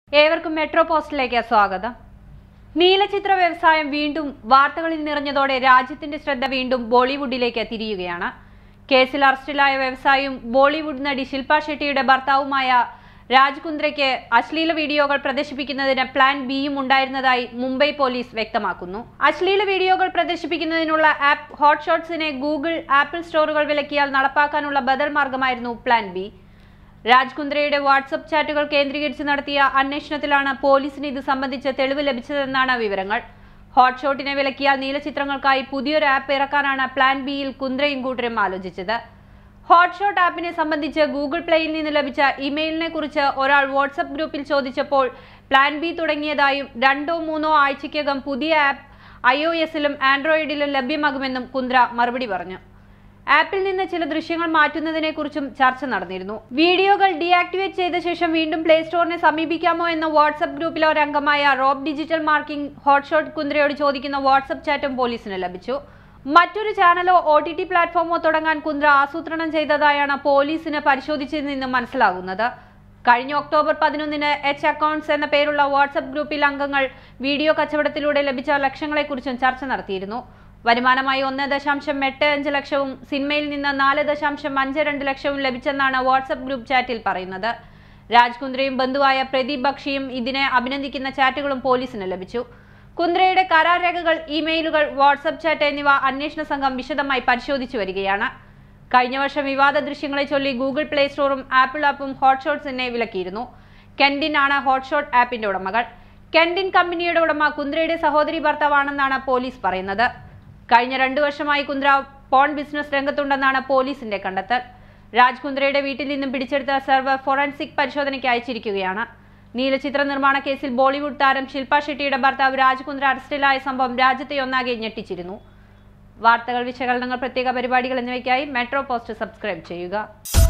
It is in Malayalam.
ഏവർക്കും മെട്രോ പോസ്റ്റിലേക്ക് സ്വാഗതം നീലചിത്ര വ്യവസായം വീണ്ടും വാർത്തകളിൽ നിറഞ്ഞതോടെ രാജ്യത്തിന്റെ ശ്രദ്ധ വീണ്ടും ബോളിവുഡിലേക്ക് തിരിയുകയാണ് കേസിൽ അറസ്റ്റിലായ വ്യവസായിയും ബോളിവുഡ് നടി ശില്പ ഷെട്ടിയുടെ ഭർത്താവുമായ രാജ് കുന്ദ്രയ്ക്ക് അശ്ലീല വീഡിയോകൾ പ്രദർശിപ്പിക്കുന്നതിന് പ്ലാൻ ബിയും ഉണ്ടായിരുന്നതായി മുംബൈ പോലീസ് വ്യക്തമാക്കുന്നു അശ്ലീല വീഡിയോകൾ പ്രദർശിപ്പിക്കുന്നതിനുള്ള ആപ്പ് ഹോട്ട്ഷോട്ട്സിനെ ഗൂഗിൾ ആപ്പിൾ സ്റ്റോറുകൾ വിലക്കിയാൽ നടപ്പാക്കാനുള്ള ബദൽ മാർഗമായിരുന്നു പ്ലാൻ ബി രാജ് കുന്ദ്രയുടെ വാട്സപ്പ് ചാറ്റുകൾ കേന്ദ്രീകരിച്ച് നടത്തിയ അന്വേഷണത്തിലാണ് പോലീസിന് ഇത് സംബന്ധിച്ച് തെളിവ് ലഭിച്ചതെന്നാണ് വിവരങ്ങൾ ഹോട്ട്ഷോട്ടിനെ വിലക്കിയാൽ നീലചിത്രങ്ങൾക്കായി പുതിയൊരു ആപ്പ് ഇറക്കാനാണ് പ്ലാൻ ബിയിൽ കുന്ദ്രയും കൂട്ടരും ആലോചിച്ചത് ഹോട്ട്ഷോട്ട് ആപ്പിനെ സംബന്ധിച്ച് ഗൂഗിൾ പ്ലേയിൽ നിന്ന് ലഭിച്ച ഇമെയിലിനെ കുറിച്ച് ഒരാൾ വാട്സപ്പ് ഗ്രൂപ്പിൽ ചോദിച്ചപ്പോൾ പ്ലാൻ ബി തുടങ്ങിയതായും രണ്ടോ മൂന്നോ ആഴ്ചയ്ക്കകം പുതിയ ആപ്പ് ഐ ഒ എസിലും ആൻഡ്രോയിഡിലും ലഭ്യമാകുമെന്നും കുന്ദ്ര മറുപടി പറഞ്ഞു ആപ്പിൽ നിന്ന് ചില ദൃശ്യങ്ങൾ മാറ്റുന്നതിനെക്കുറിച്ചും ചർച്ച നടന്നിരുന്നു വീഡിയോകൾ ഡീആക്ടിവേറ്റ് ചെയ്ത ശേഷം വീണ്ടും പ്ലേ സ്റ്റോറിനെ സമീപിക്കാമോ എന്ന വാട്സപ്പ് ഗ്രൂപ്പിലെ ഒരംഗമായ റോബ് ഡിജിറ്റൽ മാർക്കിംഗ് ഹോട്ട്ഷോട്ട് കുന്ദ്രയോട് ചോദിക്കുന്ന വാട്സപ്പ് ചാറ്റും പോലീസിന് ലഭിച്ചു മറ്റൊരു ചാനലോ ഒ ടി ടി പ്ലാറ്റ്ഫോമോ തുടങ്ങാൻ കുന്ദ്ര ആസൂത്രണം ചെയ്തതായാണ് പോലീസിന് പരിശോധിച്ചതിൽ നിന്ന് മനസ്സിലാകുന്നത് കഴിഞ്ഞ ഒക്ടോബർ പതിനൊന്നിന് എച്ച് അക്കൗണ്ട്സ് എന്ന പേരുള്ള വാട്സപ്പ് ഗ്രൂപ്പിൽ അംഗങ്ങൾ വീഡിയോ കച്ചവടത്തിലൂടെ ലഭിച്ച ലക്ഷങ്ങളെക്കുറിച്ചും ചർച്ച നടത്തിയിരുന്നു വരുമാനമായി ഒന്ന് ദശാംശം എട്ട് അഞ്ച് ലക്ഷവും സിനിമയിൽ നിന്ന് നാല് ദശാംശം അഞ്ച് രണ്ട് ലക്ഷവും ലഭിച്ചെന്നാണ് വാട്സപ്പ് ഗ്രൂപ്പ് ചാറ്റിൽ പറയുന്നത് രാജ് കുന്ദ്രയും ബന്ധുവായ പ്രദീപ് ബക്ഷിയും ഇതിനെ അഭിനന്ദിക്കുന്ന ചാറ്റുകളും പോലീസിന് ലഭിച്ചു കുന്ദ്രയുടെ കരാർ രേഖകൾ ഇമെയിലുകൾ വാട്സപ്പ് ചാറ്റ് എന്നിവ അന്വേഷണ സംഘം വിശദമായി പരിശോധിച്ചു വരികയാണ് കഴിഞ്ഞ വർഷം വിവാദ ദൃശ്യങ്ങളെ ചൊല്ലി ഗൂഗിൾ പ്ലേ സ്റ്റോറും ആപ്പിൾ ആപ്പും ഹോട്ട്ഷോട്ട്സിനെ വിലക്കിയിരുന്നു കെൻഡിൻ ആണ് ഹോട്ട്ഷോട്ട് ആപ്പിന്റെ ഉടമകൾ കെൻഡിൻ കമ്പനിയുടെ ഉടമ കുന്ദ്രയുടെ സഹോദരി ഭർത്താവാണെന്നാണ് പോലീസ് പറയുന്നത് കഴിഞ്ഞ രണ്ടു വർഷമായി കുന്ദ്ര പോൺ ബിസിനസ് രംഗത്തുണ്ടെന്നാണ് പോലീസിന്റെ കണ്ടെത്തൽ രാജ് കുന്ദ്രയുടെ വീട്ടിൽ നിന്നും പിടിച്ചെടുത്ത സെർവർ ഫോറൻസിക് പരിശോധനയ്ക്ക് അയച്ചിരിക്കുകയാണ് നീലചിത്ര നിർമ്മാണ കേസിൽ ബോളിവുഡ് താരം ശില്പ ഷെട്ടിയുടെ ഭർത്താവ് രാജ് കുന്ദ്ര അറസ്റ്റിലായ സംഭവം രാജ്യത്തെ ഒന്നാകെ ഞെട്ടിച്ചിരുന്നു വാർത്തകൾ വിശകലനങ്ങൾ പ്രത്യേക പരിപാടികൾ എന്നിവയ്ക്കായി മെട്രോ പോസ്റ്റ് സബ്സ്ക്രൈബ് ചെയ്യുക